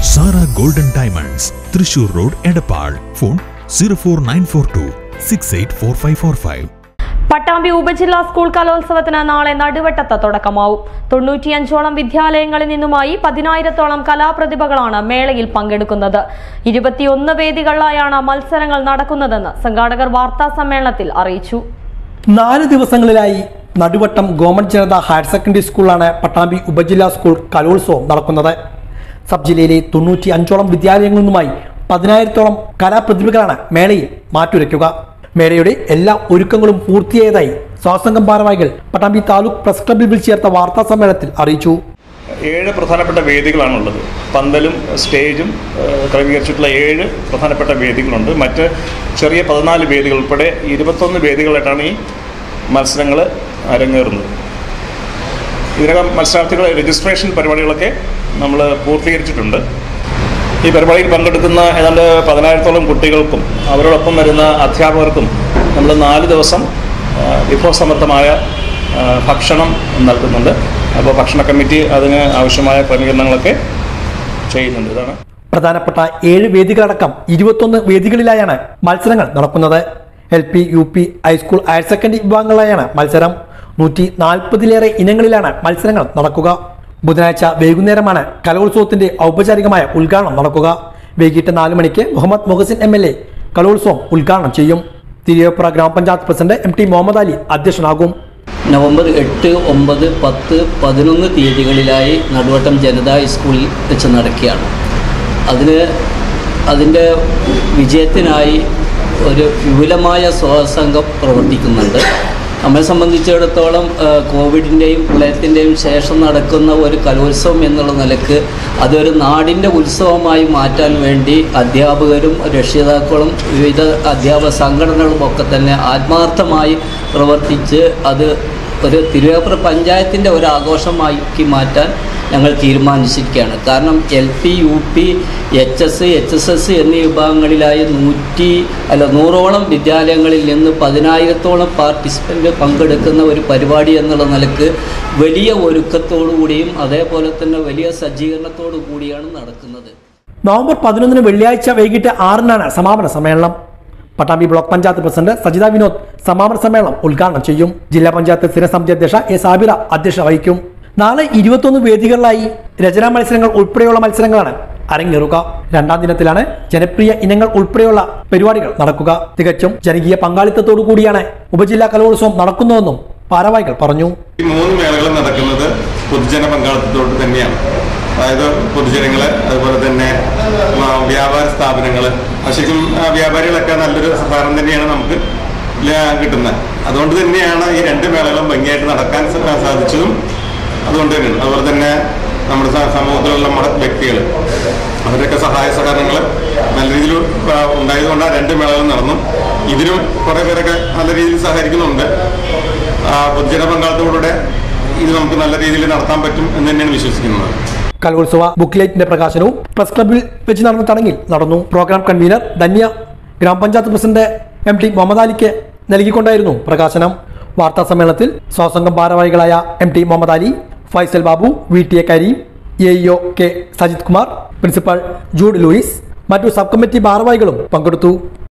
Sara golden diamonds Thrissur road Edappal phone zero four nine four two six eight four five four five Pattambi ഉപജില്ലാ school കലോത്സവത്തിന് നാളെ നടുവട്ടത്ത് തുടക്കമാവും തൊണ്ണൂറ്റിയഞ്ചോളം വിദ്യാലയങ്ങളിൽ നിന്നുമായി പതിനായിരത്തോളം കലാപ്രതിഭകളാണ് മേളയിൽ പങ്കെടുക്കുന്നത് ഇരുപത്തിയൊന്ന് വേദികളിലായാണ് മത്സരങ്ങൾ നടക്കുന്നതെന്ന് സംഘാടകർ വാർത്താ സമ്മേളനത്തിൽ അറിയിച്ചു നാല് ദിവസങ്ങളിലായി Naduvattam government Janatha higher secondary സ്കൂളിലാണ് പട്ടാമ്പി ഉപജില്ലാ സ്കൂൾ കലോത്സവം നടക്കുന്നത് സബ് ജില്ലയിലെ തൊണ്ണൂറ്റി അഞ്ചോളം വിദ്യാലയങ്ങളിൽ നിന്നുമായി പതിനായിരത്തോളം കലാപ്രതിഭകളാണ് മേളയിൽ മാറ്റുരയ്ക്കുക മേളയുടെ എല്ലാ ഒരുക്കങ്ങളും പൂർത്തിയായതായി സ്വാസംഗം ഭാരവാഹികൾ പട്ടാമ്പി താലൂക്ക് പ്രസ് ക്ലബിൽ വിളിച്ചു ചേർത്ത വാർത്താ സമ്മേളനത്തിൽ അറിയിച്ചു ഏഴ് പ്രധാനപ്പെട്ട വേദികളാണുള്ളത് പന്തലും സ്റ്റേജും ഏഹ്, ക്രമീകരിച്ചിട്ടുള്ള ഏഴ് പ്രധാനപ്പെട്ട വേദികളുണ്ട് മറ്റ് ചെറിയ പതിനാല് വേദികൾ ഉൾപ്പെടെ ഇരുപത്തൊന്ന് വേദികളായിട്ടാണ് ഈ മത്സരങ്ങൾ അരങ്ങേറുന്നത് ഇതിനകം മത്സരാർത്ഥികളെ രജിസ്ട്രേഷൻ പരിപാടികളൊക്കെ നമ്മൾ പൂർത്തീകരിച്ചിട്ടുണ്ട് ഈ പരിപാടിയിൽ പങ്കെടുക്കുന്ന ഏതാണ്ട് പതിനായിരത്തോളം കുട്ടികൾക്കും അവരോടൊപ്പം വരുന്ന അധ്യാപകർക്കും നമ്മൾ നാല് ദിവസം ആ, വിഭവസമൃദ്ധമായ ആ, ഭക്ഷണം നൽകുന്നുണ്ട് അപ്പോൾ ഭക്ഷണ കമ്മിറ്റി അതിന് ആവശ്യമായ ക്രമീകരണങ്ങളൊക്കെ ചെയ്യുന്നുണ്ട് ഇതാണ് പ്രധാനപ്പെട്ട ഏഴ് വേദികളടക്കം ഇരുപത്തൊന്ന് വേദികളിലായാണ് മത്സരങ്ങൾ നടക്കുന്നത് L P U P high school higher secondary വിഭാഗങ്ങളിലായാണ് മത്സരം നൂറ്റി നാൽപ്പതിലേറെ ഇനങ്ങളിലാണ് മത്സരങ്ങൾ നടക്കുക ബുധനാഴ്ച വൈകുന്നേരമാണ് കലോത്സവത്തിന്റെ ഔപചാരികമായ ഉദ്ഘാടനം നടക്കുക വൈകിട്ട് നാല് മണിക്ക് Muhammad Muhsin M L A കലോത്സവം ഉദ്ഘാടനം ചെയ്യും തിരുവേപ്പുറ ഗ്രാമപഞ്ചായത്ത് president M T Muhammad Ali അധ്യക്ഷനാകും നവംബർ എട്ട് ഒമ്പത് പത്ത് പതിനൊന്ന് തീയതികളിലായി നടുവട്ടം ജനതാ സ്കൂളിൽ വെച്ച് നടക്കുകയാണ് അതിന് അതിൻ്റെ വിജയത്തിനായി ഒരു വിപുലമായ സ്വാസംഘം പ്രവർത്തിക്കുന്നുണ്ട് നമ്മെ സംബന്ധിച്ചിടത്തോളം ആ, കോവിഡിൻ്റെയും പ്രളയത്തിൻ്റെയും ശേഷം നടക്കുന്ന ഒരു കലോത്സവം എന്നുള്ള നിലക്ക് അതൊരു നാടിൻ്റെ ഉത്സവമായി മാറ്റാൻ വേണ്ടി അധ്യാപകരും രക്ഷിതാക്കളും വിവിധ അധ്യാപക സംഘടനകളും ഒക്കെ തന്നെ ആത്മാർത്ഥമായി പ്രവർത്തിച്ച് അത് ഒരു തിരുവേപ്പുറ പഞ്ചായത്തിൻ്റെ ഒരു ആഘോഷമാക്കി മാറ്റാൻ ഞങ്ങൾ തീരുമാനിച്ചിരിക്കുകയാണ് കാരണം L P U P H S H S S എന്നീ വിഭാഗങ്ങളിലായി നൂറ്റി അല്ല നൂറോളം വിദ്യാലയങ്ങളിൽ നിന്ന് പതിനായിരത്തോളം പാർട്ടിസിപ്പൻ്റ് പങ്കെടുക്കുന്ന ഒരു പരിപാടി എന്നുള്ള നിലക്ക് വലിയ ഒരുക്കത്തോടു കൂടിയും അതേപോലെ തന്നെ വലിയ സജ്ജീകരണത്തോടു കൂടിയാണ് നടക്കുന്നത് നവംബർ പതിനൊന്നിന് വെള്ളിയാഴ്ച വൈകിട്ട് ആറിനാണ് സമാപന സമ്മേളനം പട്ടാമ്പി ബ്ലോക്ക് പഞ്ചായത്ത് പ്രസിഡന്റ് സജിത വിനോദ് സമാപന സമ്മേളനം ഉദ്ഘാടനം ചെയ്യും ജില്ലാ പഞ്ചായത്ത് സ്ഥിരസമിതി അധ്യക്ഷ എ സാബിറ അധ്യക്ഷത വഹിക്കും നാളെ ഇരുപത്തൊന്ന് വേദികളിലായി രചനാ മത്സരങ്ങൾ ഉൾപ്പെടെയുള്ള മത്സരങ്ങളാണ് അരങ്ങേറുക രണ്ടാം ദിനത്തിലാണ് ജനപ്രിയ ഇനങ്ങൾ ഉൾപ്പെടെയുള്ള പരിപാടികൾ നടക്കുക തികച്ചും ജനകീയ പങ്കാളിത്തത്തോടു കൂടിയാണ് ഉപജില്ലാ കലോത്സവം നടക്കുന്നതെന്നും ഭാരവാഹികൾ പറഞ്ഞു ഈ മൂന്ന് മേളകൾ നടക്കുന്നത് പൊതുജന പങ്കാളിത്തത്തോട് തന്നെയാണ് അതായത് പൊതുജനങ്ങള് അതുപോലെ തന്നെ ആ, വ്യാപാര സ്ഥാപനങ്ങള് ശരിക്കും ആ, വ്യാപാരികളൊക്കെ നല്ലൊരു സഹകരണം തന്നെയാണ് നമുക്ക് ല- കിട്ടുന്നത് അതുകൊണ്ട് തന്നെയാണ് ഈ രണ്ട് മേളകളും ഭംഗിയായിട്ട് നടക്കാൻ സ- സാധിച്ചതും അതുകൊണ്ട് തന്നെയാണ് അതുപോലെ തന്നെ നമ്മുടെ സ- സമൂഹത്തിലുള്ള നമ്മുടെ വ്യക്തികൾ അവരുടെയൊക്കെ സഹായ സഹകരണങ്ങൾ നല്ല രീതിയിൽ ആ, ഉണ്ടായതുകൊണ്ടാണ് രണ്ട് മേളകളും നടന്നു ഇതിനും കുറേ പേരൊക്കെ നല്ല രീതിയിൽ സഹകരിക്കുന്നുണ്ട് ആ, പൊതുജന പങ്കാളിത്തത്തോടെ ഇത് നമുക്ക് നല്ല രീതിയിൽ നടത്താൻ പറ്റും എന്ന് തന്നെയാണ് വിശ്വസിക്കുന്നത് കലോത്സവ ബുക്ക്ലൈറ്റിന്റെ പ്രകാശനവും പ്രസ് ക്ലബിൽ വെച്ച് നടന്ന ചടങ്ങിൽ നടന്നു പ്രോഗ്രാം കൺവീനർ ധന്യ ഗ്രാമപഞ്ചായത്ത് പ്രസിഡന്റ് എം ടി മുഹമ്മദ് അലിക്ക് നൽകിക്കൊണ്ടായിരുന്നു പ്രകാശനം വാർത്താ സമ്മേളനത്തിൽ സ്വാസംഘം ഭാരവാഹികളായ M T Muhammad Ali Faisal Babu V T A Kareem A E O K Sajith Kumar principal Jude Louis മറ്റു സബ് കമ്മിറ്റി ഭാരവാഹികളും പങ്കെടുത്തു